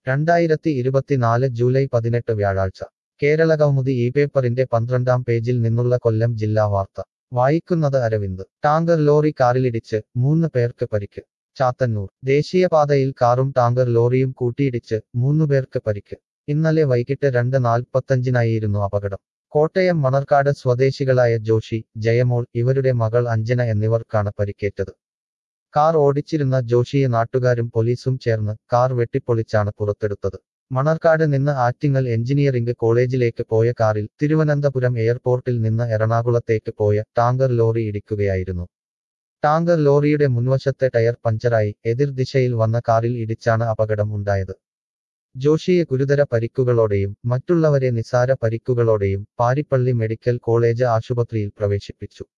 രണ്ടായിരത്തി ഇരുപത്തിനാല് ജൂലൈ പതിനെട്ട് വ്യാഴാഴ്ച കേരള കൗമുദി ഈ പേപ്പറിന്റെ പന്ത്രണ്ടാം പേജിൽ നിന്നുള്ള കൊല്ലം ജില്ലാ വാർത്ത വായിക്കുന്നത് അരവിന്ദ് ടാങ്കർ ലോറി കാറിലിടിച്ച് മൂന്ന് പേർക്ക് പരിക്ക് ചാത്തന്നൂർ ദേശീയപാതയിൽ കാറും ടാങ്കർ ലോറിയും കൂട്ടിയിടിച്ച് മൂന്നുപേർക്ക് പരിക്ക് ഇന്നലെ വൈകിട്ട് രണ്ട് നാൽപ്പത്തഞ്ചിനായിരുന്നു അപകടം കോട്ടയം മണർക്കാട് സ്വദേശികളായ ജോഷി ജയമോൾ ഇവരുടെ മകൾ അഞ്ജന എന്നിവർക്കാണ് പരിക്കേറ്റത് കാർ ഓടിച്ചിരുന്ന ജോഷിയെ നാട്ടുകാരും പോലീസും ചേർന്ന് കാർ വെട്ടിപ്പൊളിച്ചാണ് പുറത്തെടുത്തത് മണർക്കാട് നിന്ന് ആറ്റിങ്ങൽ എഞ്ചിനീയറിംഗ് കോളേജിലേക്ക് പോയ കാറിൽ തിരുവനന്തപുരം എയർപോർട്ടിൽ നിന്ന് എറണാകുളത്തേക്ക് പോയ ടാങ്കർ ലോറി ഇടിക്കുകയായിരുന്നു ടാങ്കർ ലോറിയുടെ മുൻവശത്തെ ടയർ പഞ്ചറായി എതിർദിശയിൽ വന്ന കാറിൽ ഇടിച്ചാണ് അപകടം ഉണ്ടായത് ജോഷിയെ ഗുരുതര പരിക്കുകളോടെയും മറ്റുള്ളവരെ നിസാര പരിക്കുകളോടെയും പാരിപ്പള്ളി മെഡിക്കൽ കോളേജ് ആശുപത്രിയിൽ പ്രവേശിപ്പിച്ചു